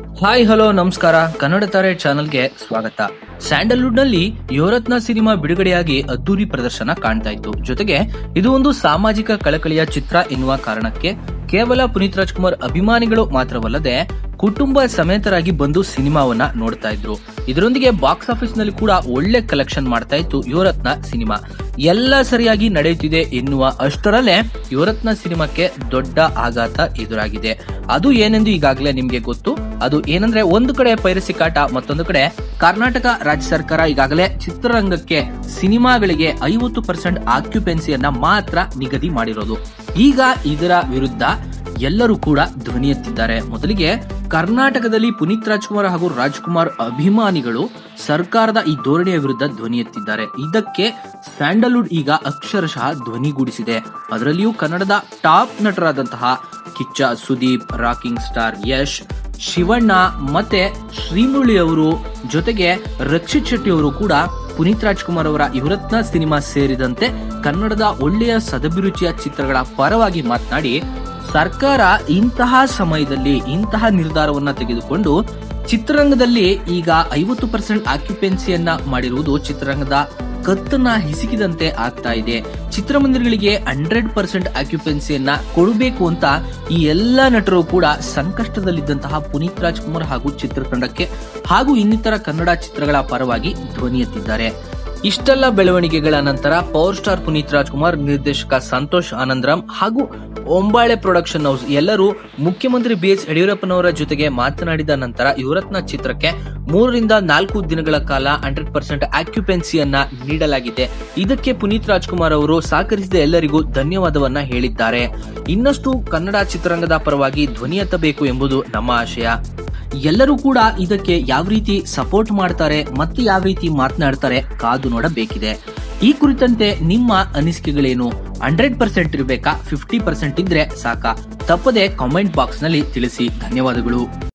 hi hello ನಮಸ್ಕಾರ ಕನ್ನಡ ತಾರೆ ಚಾನೆಲ್ಗೆ ಸ್ವಾಗತ ಸ್ಯಾಂಡಲ್ವುಡ್ ನಲ್ಲಿ ಯುವರತ್ನ ಸಿನಿಮಾ ಬಿಡುಗಡೆಯಾಗಿ ಅದ್ದೂರಿ ಪ್ರದರ್ಶನ ಕಾಣ್ತಾ ಇತ್ತು ಜೊತೆಗೆ ಇದು ಒಂದು ಸಾಮಾಜಿಕ ಕಳಕಳಿಯ ಚಿತ್ರ ಎನ್ನುವ ಕಾರಣಕ್ಕೆ ಕೇವಲ ಪುನೀತ್ ರಾಜ್ಕುಮಾರ್ ಅಭಿಮಾನಿಗಳು ಮಾತ್ರವಲ್ಲದೆ ಕುಟುಂಬ ಸಮೇತರಾಗಿ ಬಂದು ಸಿನಿಮಾವನ್ನ ನೋಡ್ತಾ ಇದ್ರು ಇದರೊಂದಿಗೆ ಬಾಕ್ಸ್ ಆಫೀಸ್ ನಲ್ಲಿ ಕೂಡ ಒಳ್ಳೆ ಕಲೆಕ್ಷನ್ ಮಾಡ್ತಾ ಇತ್ತು ಯುವರತ್ನ ಸಿನಿಮಾ ಎಲ್ಲ ಸರಿಯಾಗಿ ನಡೆಯುತ್ತಿದೆ ಎನ್ನುವ ಅಷ್ಟರಲ್ಲೇ ಯುವರತ್ನ ಸಿನಿಮಾಕ್ಕೆ ದೊಡ್ಡ ಆಘಾತ ಎದುರಾಗಿದೆ ಅದು ಏನೆಂದು ಈಗಾಗಲೇ ನಿಮ್ಗೆ ಗೊತ್ತು ಅದು ಏನಂದ್ರೆ ಒಂದು ಕಡೆ ಪೈರಸಿ ಕಾಟ ಮತ್ತೊಂದು ಕಡೆ ಕರ್ನಾಟಕ ರಾಜ್ಯ ಸರ್ಕಾರ ಈಗಾಗಲೇ ಚಿತ್ರರಂಗಕ್ಕೆ ಸಿನಿಮಾಗಳಿಗೆ ಐವತ್ತು ಪರ್ಸೆಂಟ್ ಆಕ್ಯುಪೆನ್ಸಿಯನ್ನ ಮಾತ್ರ ನಿಗದಿ ಮಾಡಿರೋದು ಈಗ ಇದರ ವಿರುದ್ಧ ಎಲ್ಲರೂ ಕೂಡ ಧ್ವನಿ ಎತ್ತಿದ್ದಾರೆ ಮೊದಲಿಗೆ ಕರ್ನಾಟಕದಲ್ಲಿ ಪುನೀತ್ ರಾಜ್ಕುಮಾರ್ ಹಾಗೂ ರಾಜ್ಕುಮಾರ್ ಅಭಿಮಾನಿಗಳು ಸರ್ಕಾರದ ಈ ಧೋರಣೆಯ ವಿರುದ್ಧ ಧ್ವನಿ ಎತ್ತಿದ್ದಾರೆ ಇದಕ್ಕೆ ಸ್ಯಾಂಡಲ್ವುಡ್ ಈಗ ಅಕ್ಷರಶಃ ಧ್ವನಿಗೂಡಿಸಿದೆ ಅದರಲ್ಲಿಯೂ ಕನ್ನಡದ ಟಾಪ್ ನಟರಾದಂತಹ ಕಿಚ್ಚ ಸುದೀಪ್ ರಾಕಿಂಗ್ ಸ್ಟಾರ್ ಯಶ್ ಶಿವಣ್ಣ ಮತ್ತೆ ಶ್ರೀಮುರಳಿ ಅವರು ಜೊತೆಗೆ ರಕ್ಷಿತ್ ಶೆಟ್ಟಿ ಅವರು ಕೂಡ ಪುನೀತ್ ರಾಜ್ಕುಮಾರ್ ಅವರ ಯುವರತ್ನ ಸಿನಿಮಾ ಸೇರಿದಂತೆ ಕನ್ನಡದ ಒಳ್ಳೆಯ ಸದಭಿರುಚಿಯ ಚಿತ್ರಗಳ ಪರವಾಗಿ ಮಾತನಾಡಿ ಸರ್ಕಾರ ಇಂತಹ ಸಮಯದಲ್ಲಿ ಇಂತಹ ನಿರ್ಧಾರವನ್ನ ತೆಗೆದುಕೊಂಡು ಚಿತ್ರರಂಗದಲ್ಲಿ ಈಗ ಐವತ್ತು ಪರ್ಸೆಂಟ್ ಆಕ್ಯುಪೆನ್ಸಿಯನ್ನ ಮಾಡಿರುವುದು ಚಿತ್ರರಂಗದ ಕತ್ತನ್ನ ಹಿಸುಕಿದಂತೆ ಆಗ್ತಾ ಇದೆ ಚಿತ್ರಮಂದಿರಗಳಿಗೆ ಹಂಡ್ರೆಡ್ ಪರ್ಸೆಂಟ್ ಆಕ್ಯುಪೆನ್ಸಿಯನ್ನ ಕೊಡಬೇಕು ಅಂತ ಈ ಎಲ್ಲಾ ನಟರು ಕೂಡ ಸಂಕಷ್ಟದಲ್ಲಿದ್ದಂತಹ ಪುನೀತ್ ರಾಜ್ಕುಮಾರ್ ಹಾಗೂ ಚಿತ್ರತಂಡಕ್ಕೆ ಹಾಗೂ ಇನ್ನಿತರ ಕನ್ನಡ ಚಿತ್ರಗಳ ಪರವಾಗಿ ಧ್ವನಿ ಎತ್ತಿದ್ದಾರೆ ಇಷ್ಟೆಲ್ಲ ಬೆಳವಣಿಗೆಗಳ ನಂತರ ಪವರ್ ಸ್ಟಾರ್ ಪುನೀತ್ ರಾಜ್ಕುಮಾರ್ ನಿರ್ದೇಶಕ ಸಂತೋಷ್ ಆನಂದರಾಮ್ ಹಾಗೂ ಒಂಬಾಳೆ ಪ್ರೊಡಕ್ಷನ್ ಹೌಸ್ ಎಲ್ಲರೂ ಮುಖ್ಯಮಂತ್ರಿ ಬಿ ಎಸ್ ಯಡಿಯೂರಪ್ಪನವರ ಜೊತೆಗೆ ಮಾತನಾಡಿದ ನಂತರ ಯುವರತ್ನ ಚಿತ್ರಕ್ಕೆ ಮೂರರಿಂದ ನಾಲ್ಕು ದಿನಗಳ ಕಾಲ ಹಂಡ್ರೆಡ್ ಪರ್ಸೆಂಟ್ ಆಕ್ಯುಪೆನ್ಸಿಯನ್ನ ನೀಡಲಾಗಿದೆ ಇದಕ್ಕೆ ಪುನೀತ್ ರಾಜ್ಕುಮಾರ್ ಅವರು ಸಹಕರಿಸಿದ ಎಲ್ಲರಿಗೂ ಧನ್ಯವಾದವನ್ನ ಹೇಳಿದ್ದಾರೆ ಇನ್ನಷ್ಟು ಕನ್ನಡ ಚಿತ್ರರಂಗದ ಪರವಾಗಿ ಧ್ವನಿ ಎತ್ತಬೇಕು ಎಂಬುದು ನಮ್ಮ ಆಶಯ ಎಲ್ಲರೂ ಕೂಡ ಇದಕ್ಕೆ ಯಾವ ರೀತಿ ಸಪೋರ್ಟ್ ಮಾಡ್ತಾರೆ ಮತ್ತೆ ಯಾವ ರೀತಿ ಮಾತನಾಡ್ತಾರೆ ಕಾದು ನೋಡಬೇಕಿದೆ ಈ ಕುರಿತಂತೆ ನಿಮ್ಮ ಅನಿಸಿಕೆಗಳೇನು ಹಂಡ್ರೆಡ್ ಪರ್ಸೆಂಟ್ ಇರಬೇಕಾ ಫಿಫ್ಟಿ ಪರ್ಸೆಂಟ್ ಇದ್ರೆ ಸಾಕಾ ತಪ್ಪದೆ ಕಾಮೆಂಟ್ ಬಾಕ್ಸ್ ನಲ್ಲಿ ತಿಳಿಸಿ ಧನ್ಯವಾದಗಳು